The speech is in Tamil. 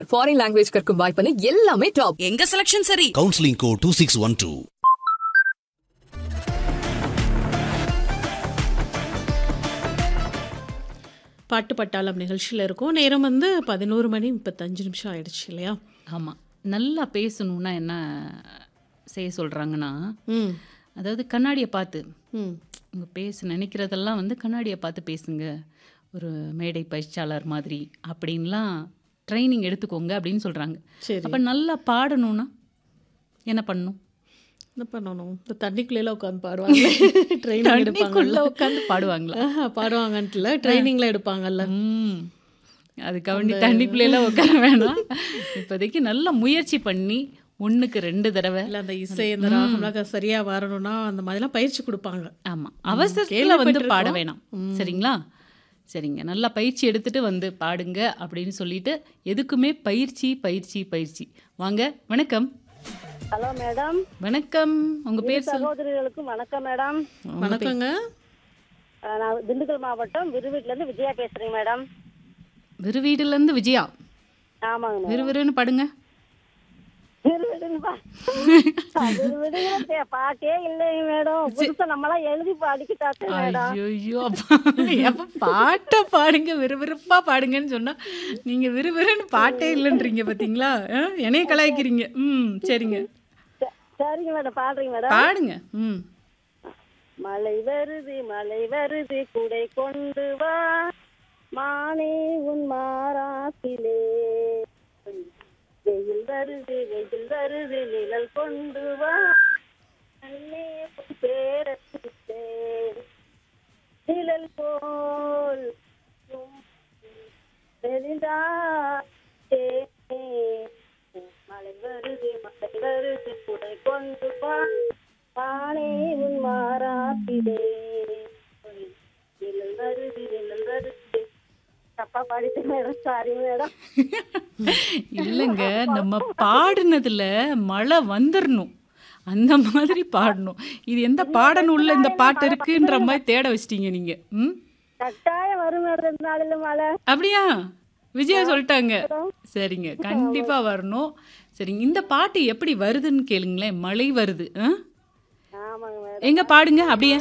ஃபாரின் லாங்குவேஜ் கற்கும் வாய்ப்புன்னு எல்லாமே டாப் எங்க செலக்ஷன் சரி counseling code 2612. பாட்டு பட்டாளம் நிகழ்ச்சியில் இருக்கும் நேரம் வந்து பதினோரு மணி முப்பத்தஞ்சு நிமிஷம் ஆயிடுச்சு இல்லையா ஆமாம் நல்லா பேசணும்னா என்ன செய்ய சொல்கிறாங்கன்னா ம் அதாவது கண்ணாடியை பார்த்து ம் உங்கள் பேச நினைக்கிறதெல்லாம் வந்து கண்ணாடியை பார்த்து பேசுங்க ஒரு மேடை பயிற்சியாளர் மாதிரி அப்படின்லாம் ட்ரைனிங் எடுத்துக்கோங்க அப்படின்னு சொல்கிறாங்க சரி அப்போ நல்லா பாடணும்னா என்ன பண்ணணும் என்ன பண்ணணும் இந்த தண்ணிக்குள்ளேல உட்காந்து பாடுவாங்க ட்ரைனிங் தண்ணிக்குள்ளே எடுப்பாங்கல்ல உட்காந்து பாடுவாங்களா ஆஹா, பாடுவாங்கன்ட்டுல ட்ரைனிங்ல எடுப்பாங்கல்ல ம் அதுக்காக வேண்டி தண்ணிக்குள்ளேலாம் உட்கார வேணாம் இப்போதைக்கு நல்ல முயற்சி பண்ணி ஒன்றுக்கு ரெண்டு தடவை இல்ல அந்த இசை இந்த ராகம்லாம் சரியா வரணும்னா அந்த மாதிரிலாம் பயிற்சி கொடுப்பாங்க ஆமாம் அவசரத்தில் வந்து பாட கேள்விப்பட்டிருக்கோம். வேணாம் சரிங்களா சரிங்க நல்லா பயிற்சி எடுத்துட்டு வந்து பாடுங்க அப்படின்னு சொல்லிட்டு எதுக்குமே பயிற்சி பயிற்சி பயிற்சி வாங்க வணக்கம் ஹலோ மேடம் வணக்கம் உங்க பேர் சொல் சகோதரிகளுக்கும் வணக்கம் மேடம் வணக்கங்க அஹ் நான் திண்டுக்கல் மாவட்டம் விருவீட்ல இருந்து விஜயா பேசுறேன் மேடம் விருவீடுல இருந்து விஜயா ஆமாங்க மேடம் விறுவிறுன்னு பாடுங்க விருவீடுன்னு பா- விருவீடுங்கிற பே- பாட்டே இல்லைங்க மேடம் புதுசா நம்மளாம் எழுதி பாடிக்கிட்டாச்சு மேடம் ஐயோ அப்ப பாட்டை பாடுங்க விறுவிறுப்பா பாடுங்கன்னு சொன்னா நீங்க விறுவிறுன்னு பாட்டே இல்லைன்றீங்க பாத்தீங்களா ஆ, என்னைய கலாய்க்கிறீங்க ம் சரிங்க ச- சரிங்க மேடம் பாடுறீங்க மேடம் பாடுங்க ம் மழை வருது மழை வருது குடை கொண்டு வா மானே உன் மாறாசிலே வெயில் வருது வெயில் வருது நிழல் கொண்டு வா அண்ணே உன் பேரத்திலே நிழல் போல் தெரிந்தா மழை வருது மழை வருது குடை கொண்டு வா பானே உன் மாறாப்பிடே நிழல் வருது நிழல் வருது தப்பா பாடிட்டு மேடம் சாரி மேடம் இல்லைங்க நம்ம பாடுனதுல மழை வந்துடணும் அந்த மாதிரி பாடணும் இது எந்த பாடநூல்ல இந்த பாட்டு இருக்குன்ற மாதிரி தேட வச்சிட்டீங்க நீங்க ம் கட்டாயம் வரும் மேடம் ரெண்டு நாளில் மழை அப்படியா விஜயா சொல்லிட்டாங்க சரிங்க கண்டிப்பா வரணும் சரிங்க இந்த பாட்டு எப்படி வருதுன்னு கேளுங்களேன் மழை வருது ஆ? ஆமாங்க மேடம் எங்க பாடுங்க அப்படியே